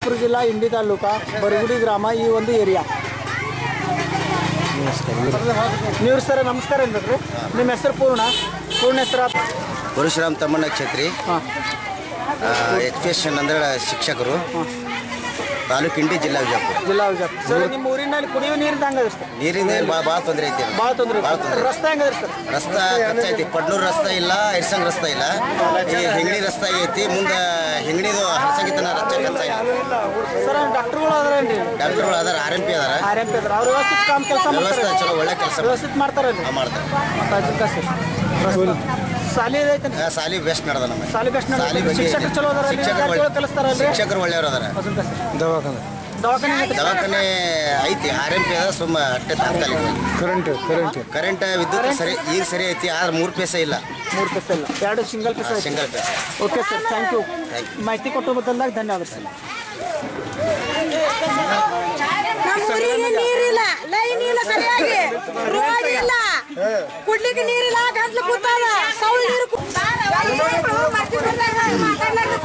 ವಿಜಯಪುರ ಜಿಲ್ಲಾ ಇಂಡಿ ತಾಲೂಕಾ ಬರಗುಡಿ ಗ್ರಾಮ ಈ ಒಂದು ಏರಿಯಾ ನೀವು ಸರ್ ನಮಸ್ಕಾರ ಏನ್ಬೇಕ್ರಿ ನಿಮ್ಮ ಹೆಸರು ಪೂರ್ಣ ಪೂರ್ಣ ಹೆಸರು ಪರಶುರಾಮ್ ತಮ್ಮಣ್ಣ ಕ್ಷೇತ್ರಿ ಹಾಂ ಎಜುಕೇಷನ್ ಅಂದ್ರೆ ಶಿಕ್ಷಕರು ತಾಲೂಕು ಇಂಡಿ ಜಿಲ್ಲಾ ವಿಜಯಪುರ ಜಿಲ್ಲಾ ವಿಜಯಪುರ ಸರ್ ನಿಮ್ಮ ಊರಿನಲ್ಲಿ ಕುಡಿಯುವ ನೀರು ಹಂಗದ್ರಿ ಸರ್ ನೀರಿಂದ ಭಾಳ ಭಾಳ ತೊಂದರೆ ಐತಿ ಭಾಳ ತೊಂದರೆ ಭಾಳ ತೊಂದರೆ ರಸ್ತೆ ಹೆಂಗದ್ರಿ ಸರ್ ರಸ್ತಾ ಖರ್ಚೈತಿ ಪಡ್ನೂರು ರಸ್ತಾ ಇಲ್ಲ ಇರ್ಸಂಗ್ ರಸ್ತಾ ಇಲ್ಲ ಈ ಹಿಂಗಡಿ ರಸ್ತಾ ಐತಿ ಮುಂದೆ ಹಿಂಗಡಿದು ಹರ್ಸಂಗಿತನ ರಸ್ತೆ ಖರ್ಚ ಇಲ್ಲ ಸರ್ ಡಾಕ್ಟರ್ಗಳು ಅದಾರೇನ್ರಿ ಡಾಕ್ಟರ್ಗಳು ಅದಾರ ಆರ್ ಎಂ ಪಿ ಅದಾರ ಆರ್ ಎಂ ಪಿ ಅದಾರ ಅವ್ರು ವ್ಯವಸ್ಥಿತ ಕಾಮ್ ಕೆಲಸ ವ್ಯವಸ್ಥೆ ಮಾಡ್ತಾರೆ ಚಲೋ ಒಳ್ಳೆ ಕೆಲಸ ವ್ಯವಸ್ಥಿತ ಮಾಡ್ತಾರಲ್ರಿ ಮಾಡ್ತಾರೆ ಸಾಲಿ ಐತೆ ಆ, ಸಾಲಿ ಬೆಸ್ಟ್ ನಡೆದ ನಮ್ಮ ಸಾಲಿ ಬೆಸ್ಟ್ ನಡೆದ. ಸಾಲಿ ಬಗ್ಗೆ ಶಿಕ್ಷಕರು ಚಲೋ ಅದಾರ ಅಲ್ಲಿ? ಶಿಕ್ಷಕರು ವಿದ್ಯಾರ್ಥಿಗಳು ಕಲಿಸ್ತಾರಲ್ರಿ? ಶಿಕ್ಷಕರು ಒಳ್ಳೆಯವರು ಅದಾರ ದವಾಖಾನೆ ದವಾಖಾನೆ ಐತೆ? ದವಾಖಾನೆ ಐತಿ ಆರ್ ಎಂ ಪಿ ಅದ ಸುಮ್ಮ ಅಟ್ಟೆ ತಾತ್ಕಾಲಿಕ ಕರೆಂಟ್ ಕರೆಂಟ್ ಕರೆಂಟ್ ವಿದ್ಯುತ್ ಸರಿ ಈಗ ಸರಿ ಐತಿ ಆದ್ರೆ ಮೂರು ಪೈಸೆ ಇಲ್ಲ ಮೂರು ಪೈಸೆ ಇಲ್ಲ ಎರಡು ಸಿಂಗಲ್ ಪೈಸೆ ಐತೆ ಸಿಂಗಲ್ ಪೈಸೆ okay sir thank you Thank ಮಾಹಿತಿ ಕೊಟ್ಟು ಬದಲಾಗಿ ಧನ್ಯವಾದ ಸರ್ ನಮ್ಮ ಊರಿಗೆ ನೀರಿಲ್ಲ ಲೈನ್ ಇಲ್ಲ ಸರಿಯಾಗಿ ರೋಡ್ ಇಲ್ಲ ಕುಡ್ಲಿಕ್ಕೆ ನೀರಿಲ್ಲ ಗಂಟ್ಲು ಕೂತಾವ ಸೌಳ್ ನೀರು ಕು-